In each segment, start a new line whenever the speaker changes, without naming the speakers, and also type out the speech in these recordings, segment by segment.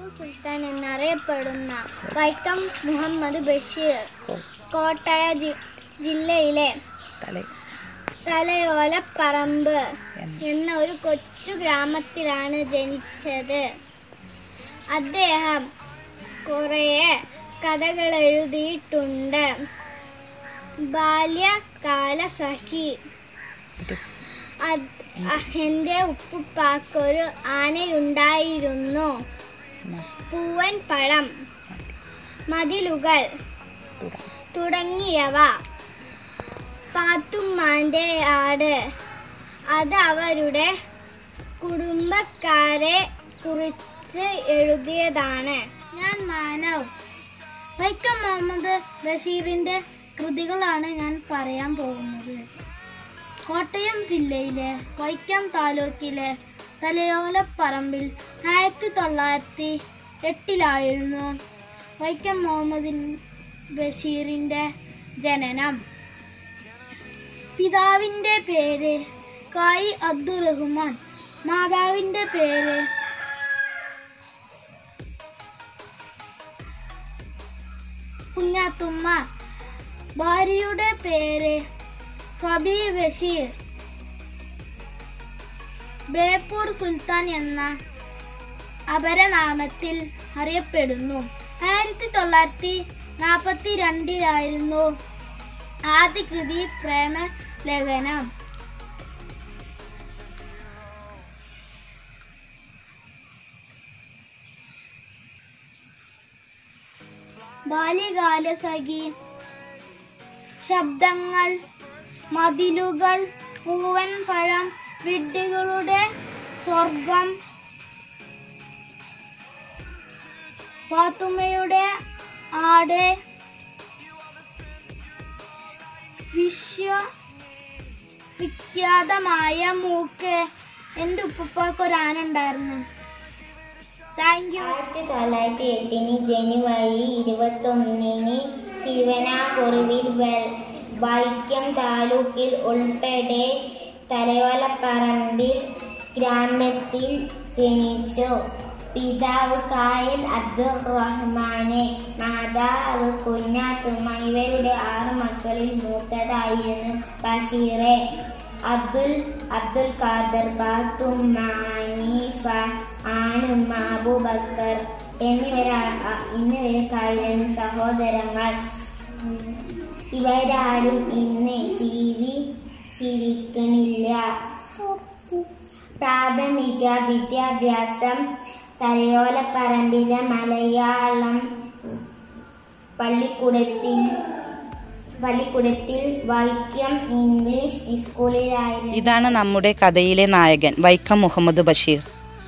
സുൽത്താൻ എന്നറിയപ്പെടുന്ന വൈക്കം മുഹമ്മദ് ബഷീർ കോട്ടയ ജി- ജില്ലയിലെ
തലേ
തലയോലപ്പറമ്പ് എന്ന ഒരു കൊച്ചു ഗ്രാമത്തിലാണ് ജനിച്ചത് അദ്ദേഹം കുറേ കഥകൾ എഴുതിയിട്ടുണ്ട് ബാല്യകാല സഖി അത് എൻ്റെ ഉപ്പുപ്പാക്കൊരു ആനയുണ്ടായിരുന്നു പൂവൻ പഴം മതിലുകൾ തുടങ്ങിയവ പാത്തുമ്മാൻ്റെ ആട് അത് അവരുടെ കുടുംബക്കാരെ കുറിച്ച് എഴുതിയതാണ്
ഞാൻ മാനവ് വൈക്കം മുഹമ്മദ് ബഷീറിന്റെ കൃതികളാണ് ഞാൻ പറയാൻ പോകുന്നത് കോട്ടയം ജില്ലയിലെ വൈക്കം താലൂക്കിലെ തലയോലപ്പറമ്പിൽ ആയിരത്തി തൊള്ളായിരത്തി എട്ടിലായിരുന്നു വൈക്കം മുഹമ്മദ് ബഷീറിന്റെ ജനനം പിതാവിന്റെ പേര് കായി അബ്ദുറഹ്മാൻ മാതാവിന്റെ പേര് കുഞ്ഞാത്തുമ്മ ഭാര്യയുടെ പേര് ഫബി ബഷീർ ബേപ്പൂർ സുൽത്താൻ എന്ന അപരനാമത്തിൽ അറിയപ്പെടുന്നു ആയിരത്തി തൊള്ളായിരത്തി നാൽപ്പത്തി രണ്ടിലായിരുന്നു ആദ്യ കൃതി പ്രേമലേഖനം ബാല്യകാലസഖി ശബ്ദങ്ങൾ മതിലുകൾ പൂവൻ പഴം വിഡ്ഢികളുടെ സ്വർഗം പാത്തുമ്മയുടെ ആട് വിശ്വ വിഖ്യാതമായ മൂക്ക് എൻ്റെ ഉപ്പുപ്പാക്ക് ഒരു ആന ഉണ്ടായിരുന്നു താങ്ക് യു
ആയിരത്തി തൊള്ളായിരത്തി എട്ടിന് ജനുവരി ഇരുപത്തൊന്നിന് തിരുവനാകുറുവിൽ വെ- വൈക്കം താലൂക്കിൽ ഉൾപ്പെടെ തലയോലപ്പറമ്പിൽ ഗ്രാമത്തിൽ ജനിച്ചു പിതാവ് കായൽ അബ്ദുൾ റഹ്മാന് മാതാവ് കുഞ്ഞാത്തുമ്മ ഇവരുടെ ആറ് മക്കളിൽ മൂത്തതായിരുന്നു ബഷീറെ അബ്ദുൽ അബ്ദുൽ ഖാദർ ബാത്തുമ്മ ഹനീഫ ആനുമ്മ അബൂബക്കർ എന്നിവർ എന്നിവർക്കായിരുന്നു സഹോദരങ്ങൾ ഇവരാരും ഇന്ന് ജീവിച്ചിരിക്കുന്നില്ല പ്രാഥമിക വിദ്യാഭ്യാസം തലയോലപ്പറമ്പിലെ മലയാളം പള്ളിക്കൂടത്തിൽ പള്ളിക്കൂടത്തിൽ വൈക്കം ഇംഗ്ലീഷ് സ്കൂളിലായിരുന്നു
ഇതാണ് നമ്മുടെ കഥയിലെ നായകൻ വൈക്കം മുഹമ്മദ് ബഷീർ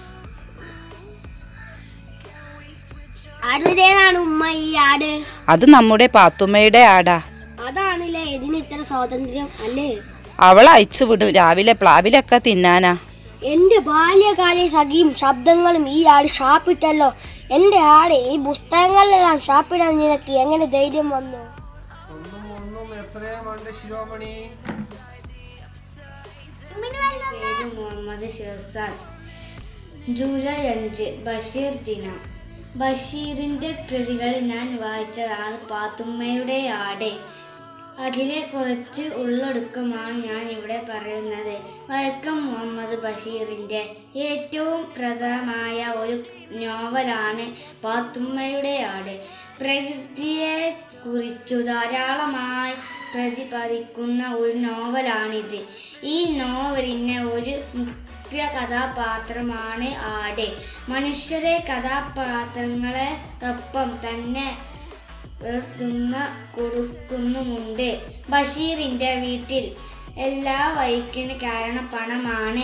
ആരുടേതാണ് ഉമ്മ ഈ ആട്
അത് നമ്മുടെ പാത്തുമ്മയുടെ ആടാ
അതാണല്ലേ ഇതിന് ഇത്ര സ്വാതന്ത്ര്യം അല്ലേ
അവൾ അയച്ചു വിടും രാവിലെ പ്ലാവിലൊക്കെ തിന്നാനാ
എന്റെ ബാല്യകാല സഖിയും ശബ്ദങ്ങളും ഈ ആട് ഷാപ്പിട്ടല്ലോ എന്റെ ആട് ഈ പുസ്തകങ്ങളിലെല്ലാം ഷാപ്പിടാൻ നിനക്ക് എങ്ങനെ ധൈര്യം വന്നു
ഒന്നും ഒന്നും എത്രയുമുണ്ട് ശിരോമണി
പേര് മുഹമ്മദ് ഷെഹസാദ് ജൂലൈ അഞ്ച് ബഷീർ ദിനം ബഷീറിൻ്റെ കൃതികൾ ഞാൻ വായിച്ചതാണ് പാത്തുമ്മയുടെ ആട് അതിലെ കുറച്ച് ഉള്ളൊടുക്കമാണ് ഞാൻ ഇവിടെ പറയുന്നത് വൈക്കം മുഹമ്മദ് ബഷീറിൻ്റെ ഏറ്റവും പ്രധാനമായ ഒരു നോവലാണ് പാത്തുമ്മയുടെ ആട് പ്രകൃതിയെ കുറിച്ചു ധാരാളമായി പ്രതിപാദിക്കുന്ന ഒരു നോവലാണിത് ഈ നോവലിന് ഒരു മുഖ്യ കഥാപാത്രമാണ് ആട് മനുഷ്യരെ കഥാപാത്രങ്ങളെ ഒപ്പം തന്നെ ഉയർത്തുന്ന കൊടുക്കുന്നുമുണ്ട് ബഷീറിൻ്റെ വീട്ടിൽ എല്ലാ വൈക്കിന് കാരണം പണമാണ്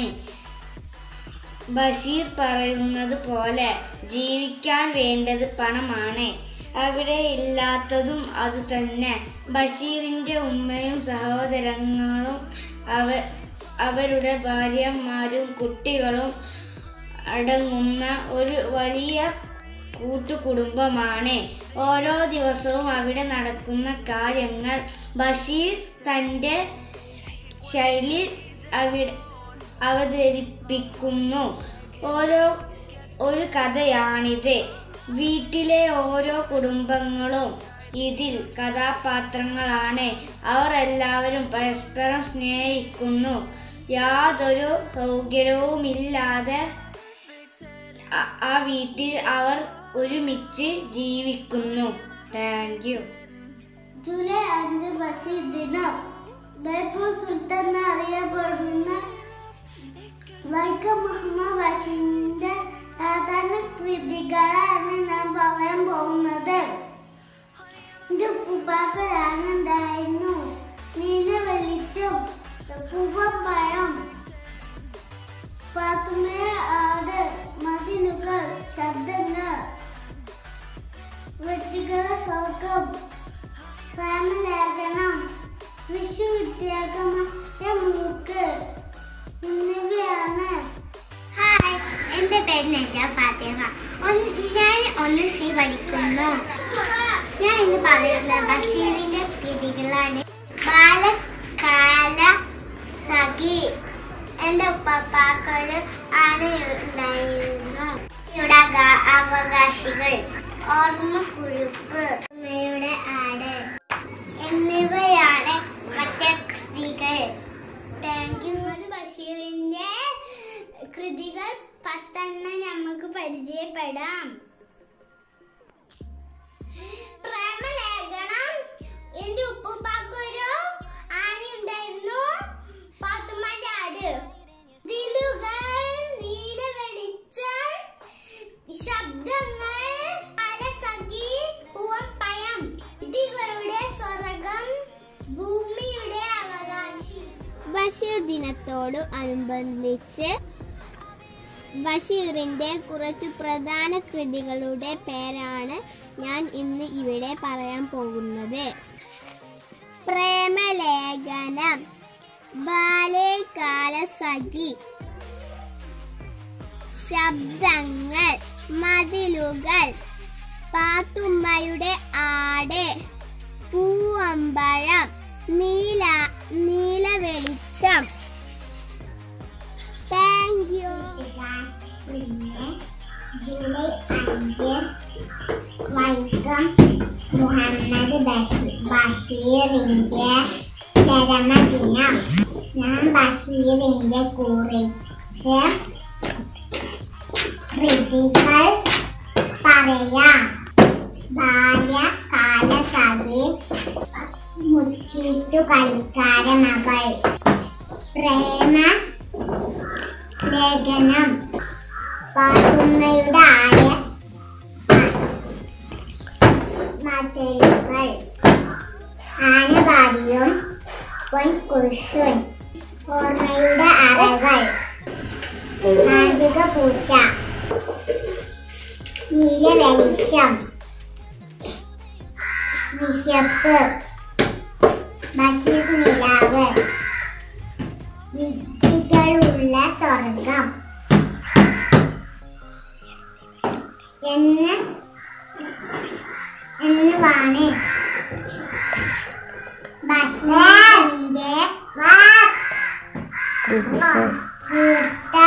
ബഷീർ പറയുന്നത് പോലെ ജീവിക്കാൻ വേണ്ടത് പണമാണ് അവിടെ ഇല്ലാത്തതും അത് തന്നെ ബഷീറിൻ്റെ ഉമ്മയും സഹോദരങ്ങളും അവ അവരുടെ ഭാര്യമാരും കുട്ടികളും അടങ്ങുന്ന ഒരു വലിയ കൂട്ടുകുടുംബമാണ് ഓരോ ദിവസവും അവിടെ നടക്കുന്ന കാര്യങ്ങൾ ബഷീർ തൻ്റെ ശൈലി അവിടെ അവതരിപ്പിക്കുന്നു ഓരോ ഒരു കഥയാണിത്
വീട്ടിലെ ഓരോ കുടുംബങ്ങളും ഇതിൽ കഥാപാത്രങ്ങളാണ് അവർ എല്ലാവരും പരസ്പരം സ്നേഹിക്കുന്നു യാതൊരു സൗകര്യവുമില്ലാതെ ആ- ആ വീട്ടിൽ അവർ ഒരുമിച്ച് ജീവിക്കുന്നു താങ്ക് യു
ജൂലൈ അഞ്ച് ബഷീർ ദിനം ബേപ്പൂർ സുൽത്താൻ എന്നറിയപ്പെടുന്ന വൈക്കം മുഹമ്മദ് ബഷീറിന്റെ സാധാരണ കൃതികളാണ് ഞാൻ പറയാൻ പോകുന്നത് എന്റെ ഉപ്പാക്കൊരാനുണ്ടായിരുന്നു നീല വെളിച്ചം പൂവപ്പഴം പാത്തുമേ ആട് മതിലുകൾ ശബ്ദങ്ങൾ വ്യക്തികള സ്വർഗം പ്രേമലേഖനം വിശ്വവിദ്യാഗമായ മൂക്ക് എന്നിവയാണ് ഹായ് എൻ്റെ പേര് നജ ഫാത്തിമ ഒന്ന് ഞാൻ ഒന്ന് സി പഠിക്കുന്നു ഞാൻ ഇന്ന് പറയുന്നത് ബഷീറിന്റെ കൃതികളാണ് ബാലകാല സഖി എൻ്റെ ഉപ്പാക്കൊരു ആന ഉണ്ടായിരുന്നു ഇവിടെ ഗ- അവകാശികൾ ഓർമ്മക്കുറിപ്പ് അമ്മയുടെ ആട് എന്നിവയാണ് മറ്റേ കൃതികൾ മുഹമ്മദ് ബഷീറിന്റെ കൃതികൾ പത്തെണ്ണം നമുക്ക് പരിചയപ്പെടാം പ്രേമലേഖനം എന്റെ ഉപ്പുപ്പാക്കൊരു ആന ഉണ്ടായിരുന്നു പാത്തുമ്മന്റെ ആട് ദിലുകൾ നീല വെളിച്ചം ശബ്ദങ്ങൾ അലസഖി പൂവപ്പയം ഇടികളുടെ സ്വർഗം ഭൂമിയുടെ അവകാശി ബഷീർ ദിനത്തോട് അനുബന്ധിച്ച് ബഷീറിന്റെ കുറച്ചു പ്രധാന കൃതികളുടെ പേരാണ് ഞാൻ ഇന്ന് ഇവിടെ പറയാൻ പോകുന്നത് പ്രേമലേഖനം ബാല്യകാല സഖി ശബ്ദങ്ങൾ മതിലുകൾ പാത്തുമ്മയുടെ ആട് പൂവമ്പഴം നീല നീല വെളിച്ചം താങ്ക് യു ജൂലൈ അഞ്ച് വൈക്കം മുഹമ്മദ് ബഷീർ ബഷീറിന്റെ ചരമദിനം ഞാൻ ബഷീറിന്റെ കുറിച്ച് കൃതികൾ പറയാം ബാല്യകാലസഖി മുച്ചിട്ടു കളിക്കാര മകൾ പ്രേമ ലേഖനം പാത്തുമ്മയുടെ ആയ മതലുകൾ ആനപാടിയും പൊൻകുരിശും ഓർമ്മയുടെ അറകൾ മാന്ത്രിക പൂച്ച നീല വെളിച്ചം വിശപ്പ് ബഷീർ നിലാവ് വിദ്യകളുള്ള സ്വർഗം എന്ന് എന്നുമാണ് ബഷീറിന്റെ തീർത്ത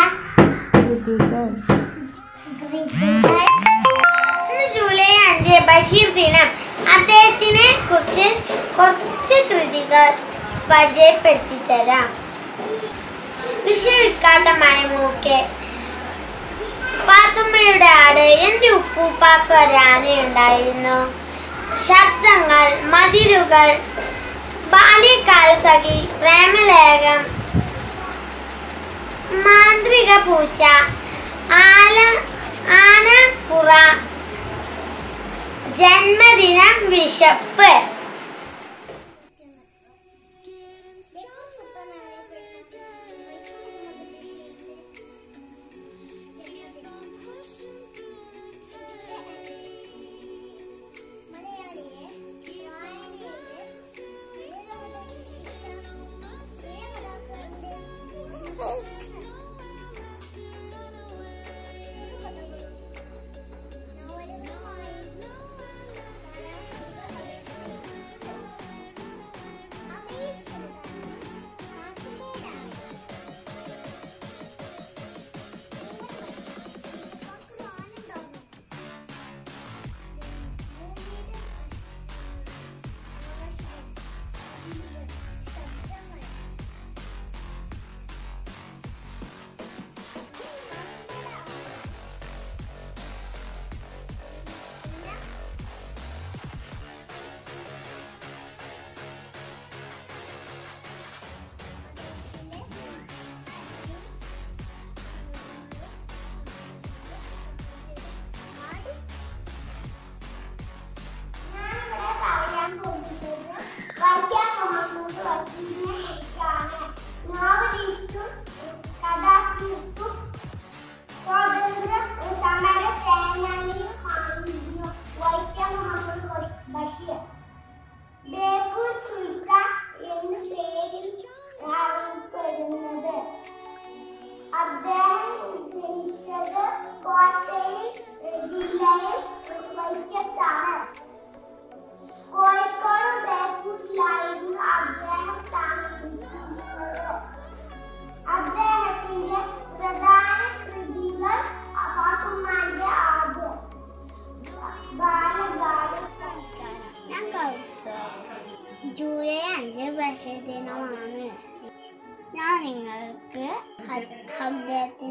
കൃതികൾ ഇന്ന് ജൂലൈ അഞ്ച് ബഷീർ ദിനം അദ്ദേഹത്തിനെ കുറിച്ച് കുറച്ച് കൃതികൾ പരിചയപ്പെടുത്തി തരാം വിശ്വവിഖ്യാതമായ മൂക്ക് പാത്തുമ്മയുടെ ആട് എന്റെ ഉപ്പൂപ്പാക്ക് ഒരാനയുണ്ടായിരുന്നു ശബ്ദങ്ങൾ മതിലുകൾ ബാല്യകാല സഖി പ്രേമലേഖം മാന്ത്രിക പൂച്ച ആല ആനപ്പുറ ജന്മദിനം വിശപ്പ്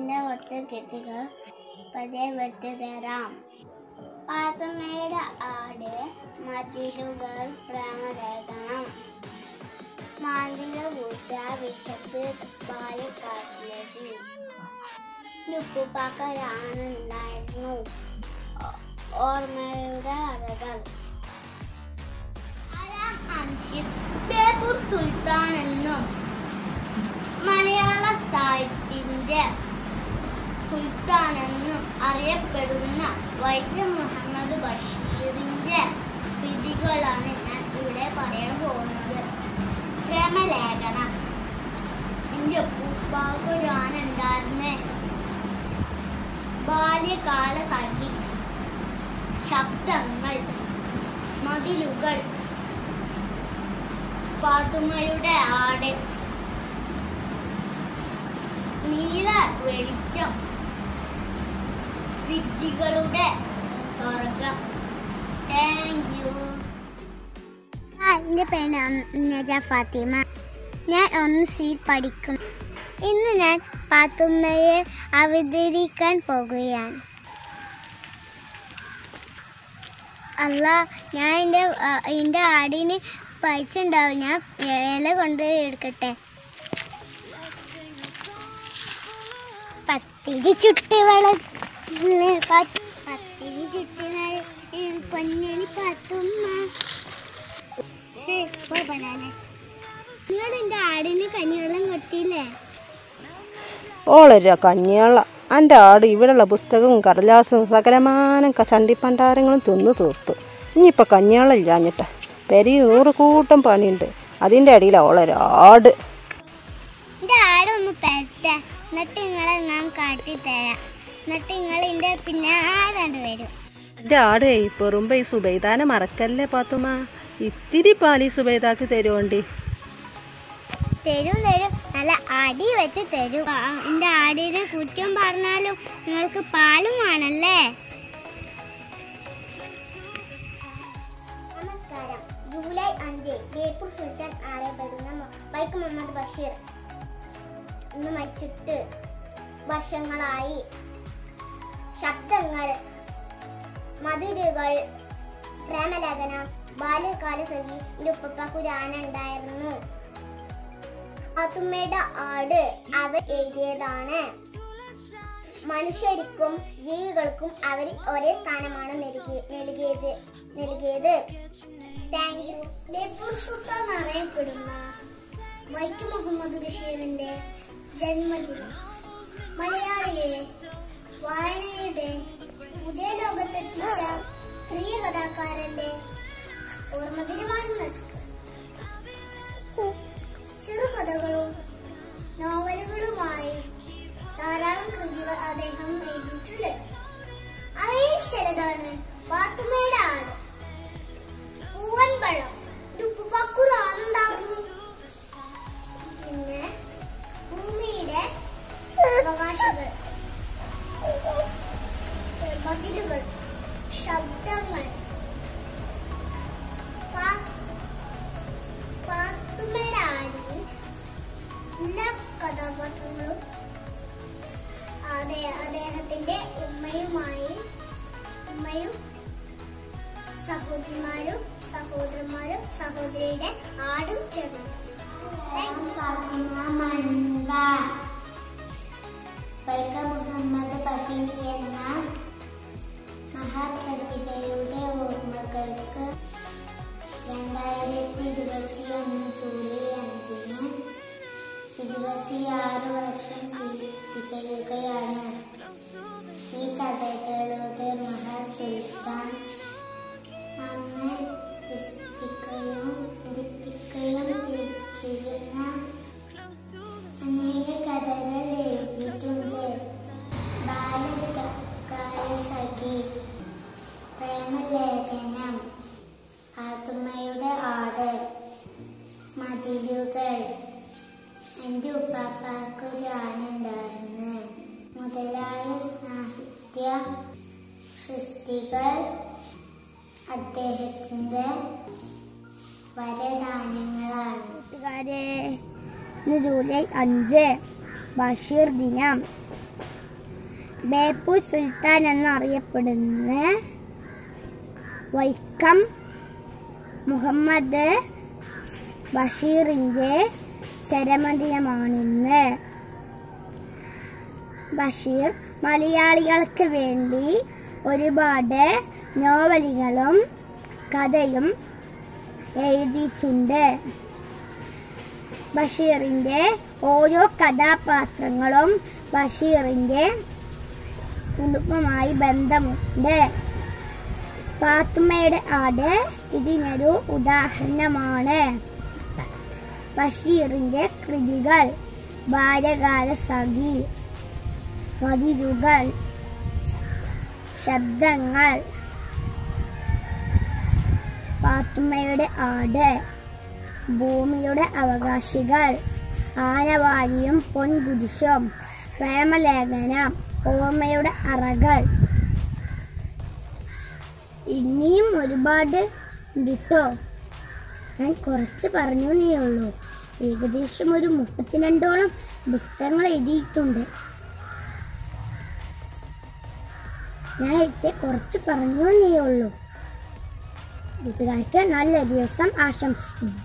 ബഷീറിന്റെ കുറച്ച് കൃതികൾ പരിചയപ്പെടുത്തി തരാം പാത്തുമ്മയുടെ ആട് മതിലുകൾ പ്രേമലേഖനം മാന്തിക പൂച്ച വിശപ്പ് ബാല്യക്കാട്ടിലേക്ക് ഉപ്പുപ്പാക്കലാണുണ്ടായിരുന്നു ഓർമ്മയുടെ അറകൾ ബേപ്പൂർ സുൽത്താൻ എന്നും മലയാള സാഹിത്യത്തിന്റെ സുൽത്താൻ എന്നും അറിയപ്പെടുന്ന വൈക്കം മുഹമ്മദ് ബഷീറിന്റെ കൃതികളാണ് ഞാൻ ഇവിടെ പറയാൻ പോകുന്നത് പ്രേമലേഖനം എൻ്റെ ഉപ്പാക്കൊരു ആനുണ്ടായിരുന്നേ ബാല്യകാല സഖി ശബ്ദങ്ങൾ മതിലുകൾ പാത്തുമ്മയുടെ ആട് നീല വെളിച്ചം വിഡ്ഢികളുടെ സ്വർഗം താങ്ക് യു എൻ്റെ പേര് നജ ഫാത്തിമ ഞാൻ ഒന്ന് സി പഠിക്കും ഇന്ന് ഞാൻ പാത്തുമ്മയെ അവതരിക്കാൻ പോകുകയാണ് അല്ല ഞാൻ എൻ്റെ എൻ്റെ ആടിന് പൈച്ചുണ്ടാവും ഞാൻ ഇല കൊണ്ട് എടുക്കട്ടെ പത്തിരി ചുട്ടി വള പത്തിരി ചുട്ടി പൊന്നണി പാത്തുമ്മ നിങ്ങൾ എൻ്റെ ആടിന് കഞ്ഞിവെള്ളം കൊട്ടിയില്ലേ
ഓളൊരു കഞ്ഞിയുള്ള എൻ്റെ ആട് ഇവിടെയുള്ള പുസ്തകവും കടലാസും സകലമാനം ക- ചണ്ടിപ്പണ്ടാരങ്ങളും തിന്നു തീർത്തു ഇനിയിപ്പോൾ കഞ്ഞിവെള്ളം ഇല്ലാഞ്ഞിട്ട് പെരി നൂറ് കൂട്ടം പണിയുണ്ട് അതിൻ്റെ അടിയിലാണ് ഓളൊരാട്
എൻ്റെ ആടൊന്ന് പെരട്ടെ എന്നിട്ട് നിങ്ങളെ ഞാൻ കാട്ടിത്തരാം എന്നിട്ട് നിങ്ങൾ എൻ്റെ പിന്നാലാണ്ട് വരും
എൻ്റെ ആടേ പെറുമ്പോ ഈ സുബൈദാനെ മറക്കല്ലേ പാത്തുമ്മ ഇത്തിരി പാലി സുബൈദാക്ക് തരുവോണ്ടി
തരും തരും നല്ല അടി വെച്ച് തരും ആ, എൻ്റെ ആടിനെ കുറ്റം പറഞ്ഞാലും നിങ്ങൾക്ക് പാലും വേണല്ലേ നമസ്കാരം ജൂലൈ അഞ്ച് ബേപ്പൂർ സുൽത്താൻ അറിയപ്പെടുന്ന മു- വൈക്കം മുഹമ്മദ് ബഷീർ ഇന്ന് മരിച്ചിട്ട് വർഷങ്ങളായി ശബ്ദങ്ങൾ മധുരകൾ പ്രേമലേഖനം ബാല്യകാല സഖി എൻ്റെ ഉപ്പപ്പാക്ക് ഒരു ആന ഉണ്ടായിരുന്നു പാത്തുമ്മയുടെ ആട് അവർ എഴുതിയതാണ് മനുഷ്യർക്കും ജീവികൾക്കും അവർ ഒരേ സ്ഥാനമാണ് നൽകി- നൽകിയത് നൽകിയത് താങ്ക് യു ബേപ്പൂർ സുൽത്താൻ അറിയപ്പെടുന്ന വൈക്കം മുഹമ്മദ് ബഷീറിന്റെ ജന്മദിനം മലയാളിയെ വായനയുടെ പുതിയ ലോകത്തെത്തിച്ച പ്രിയ കഥാകാരന്റെ ഓർമ്മദിനമാണെന്ന് ചെറുകഥകളും നോവലുകളുമായി ധാരാളം കൃതികൾ അദ്ദേഹം എഴുതിയിട്ടുണ്ട് അവയിൽ ചിലതാണ് പാത്തുമ്മയുടെ ആട് പൂവൻപഴം ഉപ്പുപാക്കുറാണുണ്ടാകുന്നു പിന്നെ ഭൂമിയുടെ അവകാശികൾ മതിലുകൾ ശബ്ദങ്ങൾ പാ- പാത്തുമ്മയുടെ ആടിൽ എല്ലാ കഥാപാത്രങ്ങളും അതെ അദ്ദേഹത്തിന്റെ ഉമ്മയുമായി ഉമ്മയും സഹോദരിമാരും സഹോദരന്മാരും സഹോദരിയുടെ ആടും ചേർന്നു മുഹമ്മദ് ബഷീർ എന്ന മഹാപ്രതിഭയുടെ ഓർമ്മകൾക്ക് രണ്ടായിരത്തി ഇരുപത്തി ഒന്ന് ജൂലൈ അഞ്ചിന് ഇരുപത്തിയാറ് വർഷം തി- തികയുകയാണ് ഈ കഥകളുടെ മഹാസുൽത്താൻ നമ്മെ രസിപ്പിക്കുകയും ചിന്തിപ്പിക്കുകയും ചെയ്യുന്ന അനേക കഥകൾ എഴുതിയിട്ടുണ്ട് ബാലകാലസഖി പ്രേമലേഖനം ആത്തുമ്മയുടെ ആട് മതിലുകൾ എൻ്റെ ഉപ്പാപ്പാക്കൊരു ആനുണ്ടായിരുന്നു മുതലായ സാഹിത്യ സൃഷ്ടികൾ അദ്ദേഹത്തിൻ്റെ വരദാനങ്ങളാണ് കൂട്ടുകാരെ ഇന്ന് ജൂലൈ അഞ്ച് ബഷീർ ദിനം ബേപ്പൂർ സുൽത്താൻ എന്നറിയപ്പെടുന്ന വൈക്കം മുഹമ്മദ് ബഷീറിൻ്റെ ചരമദിനമാണിന്ന് ബഷീർ മലയാളികൾക്ക് വേണ്ടി ഒരുപാട് നോവലുകളും കഥയും എഴുതിയിട്ടുണ്ട് ബഷീറിന്റെ ഓരോ കഥാപാത്രങ്ങളും ബഷീറിന്റെ കുടുംബമായി ബന്ധമുണ്ട് പാത്തുമ്മയുടെ ആട് ഇതിനൊരു ഉദാഹരണമാണ് ബഷീറിന്റെ കൃതികൾ ബാല്യകാല സഖി മതിരുകൾ ശബ്ദങ്ങൾ പാത്തുമ്മയുടെ ആട് ഭൂമിയുടെ അവകാശികൾ ആനവാരിയും പൊൻകുരിശും പ്രേമലേഖനം ഓർമ്മയുടെ അറകൾ ഇനിയും ഒരുപാട് ഉണ്ട് ട്ടോ ഞാൻ കുറച്ച് പറഞ്ഞു എന്നേ ഉള്ളൂ ഏകദേശം ഒരു മുപ്പത്തിരണ്ടോളം പുസ്തകങ്ങൾ എഴുതിയിട്ടുണ്ട് ഞാൻ എഴുതിയ കുറച്ച് പറഞ്ഞു എന്നേ ഉള്ളൂ വീട്ടുകാർക്ക് നല്ല ദിവസം ആശംസിക്കുന്നു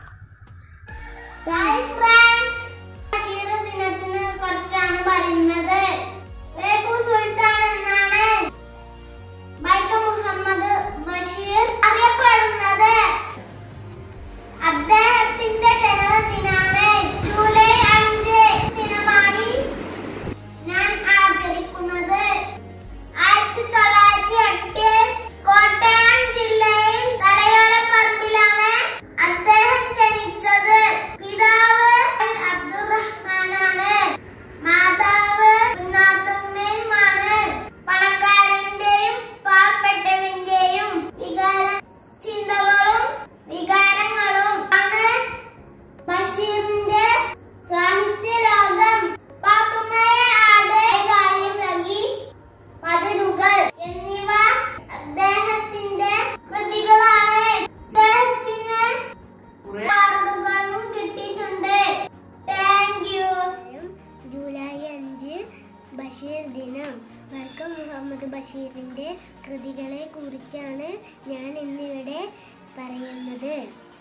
ദിനത്തിനെ കുറിച്ചാണ് പറയുന്നത് ബേപ്പൂർ സുൽത്താൻ എന്നാണ് വൈക്കം മുഹമ്മദ് ബഷീർ അറിയപ്പെടുന്നത് അദ്ദേഹത്തിന്റെ ജന്മദിനാണ് ജൂലൈ അഞ്ച് ദിനമായി ഞാൻ ആചരിക്കുന്നത് ആയിരത്തി തൊള്ളായിരത്തി എട്ടിൽ കോട്ടയം ജില്ലയിൽ തലയോലപ്പറമ്പിലാണ് അദ്ദേഹം ജനിച്ചത് പിതാവ് അബ്ദുറഹ്മാനാണ് മാതാവ് കുഞ്ഞാത്തുമ്മയുമാണ് പണക്കാരന്റെയും പാവപ്പെട്ടവന്റെയും വികാര ചിന്തകളും വികാരങ്ങളും ആണ് ബഷീറിന്റെ സാഹിത്യ ലോകം പാത്തുമ്മയെ ആട് കാര്യസഖി മതിലുകൾ എന്നിവ അദ്ദേഹത്തിന്റെ കൃതികളാണ് അദ്ദേഹത്തിന് അവാർഡുകളും കിട്ടിയിട്ടുണ്ട് താങ്ക് യു ജൂലൈ അഞ്ച് ബഷീർ ദിനം വൈക്കം മുഹമ്മദ് ബഷീറിന്റെ കൃതികളെ കുറിച്ചാണ് ഞാൻ ഇന്നിവിടെ പറയുന്നത്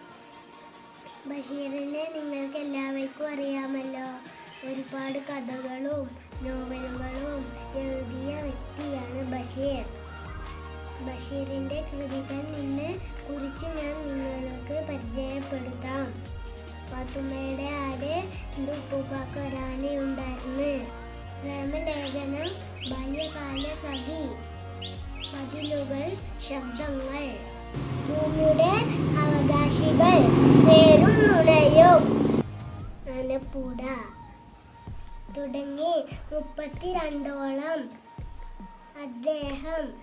ബഷീറിനെ നിങ്ങൾക്ക് എല്ലാവർക്കും അറിയാമല്ലോ ഒരുപാട് കഥകളും നോവലുകളും എഴുതിയ വ്യക്തിയാണ് ബഷീർ ബഷീറിന്റെ കൃതികൾ നിന്ന് കുറിച്ച് ഞാൻ നിങ്ങൾക്ക് പരിചയപ്പെടുത്താം പാത്തുമ്മയുടെ ആട് എൻ്റെ ഉപ്പൂപ്പാക്ക് ഒരാനയുണ്ടായിരുന്നു പ്രേമലേഖനം ബാല്യകാല സഖി മതിലുകൾ ശബ്ദങ്ങൾ ഭൂമിയുടെ അവകാശികൾ പേരും നുടയും ആനപ്പൂട തുടങ്ങി മുപ്പത്തിരണ്ടോളം അദ്ദേഹം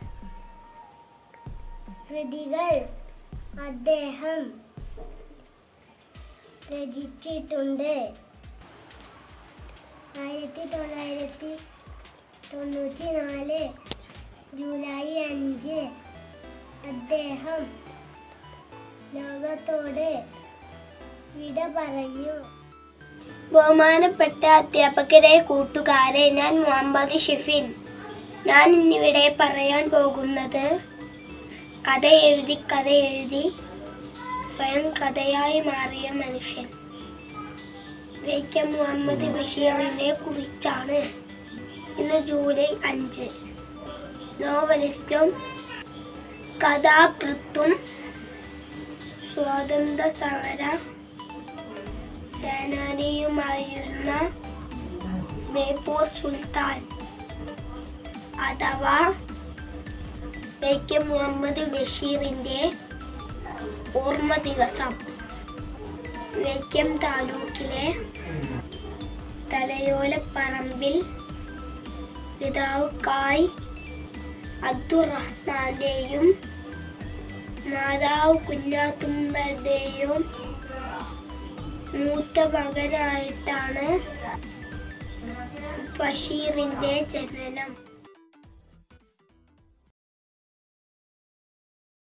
കൃതികൾ അദ്ദേഹം രചിച്ചിട്ടുണ്ട് ആയിരത്തി തൊള്ളായിരത്തി തൊണ്ണൂറ്റി നാല് ജൂലൈ അഞ്ച് അദ്ദേഹം ലോകത്തോട് വിട പറഞ്ഞു ബഹുമാനപ്പെട്ട അധ്യാപകരെ കൂട്ടുകാരെ ഞാൻ മുഹമ്മദ് ഷിഫിൻ ഞാൻ ഇന്നിവിടെ പറയാൻ പോകുന്നത് കഥ എഴുതി കഥ എഴുതി സ്വയം കഥയായി മാറിയ മനുഷ്യൻ വൈക്കം മുഹമ്മദ് ബഷീറിനെ കുറിച്ചാണ് ഇന്ന് ജൂലൈ അഞ്ച് നോവലിസ്റ്റും കഥാകൃത്തും സ്വാതന്ത്ര്യ സമര സേനാനിയുമായിരുന്ന ബേപ്പൂർ സുൽത്താൻ അഥവാ വൈക്കം മുഹമ്മദ് ബഷീറിന്റെ ഓർമ്മ ദിവസം വൈക്കം താലൂക്കിലെ തലയോലപ്പറമ്പിൽ പിതാവ് കായ് അബ്ദുറഹ്മാന്റെയും മാതാവ് കുഞ്ഞാത്തുമ്പയുടെയും മൂത്ത മകനായിട്ടാണ് ബഷീറിന്റെ ജനനം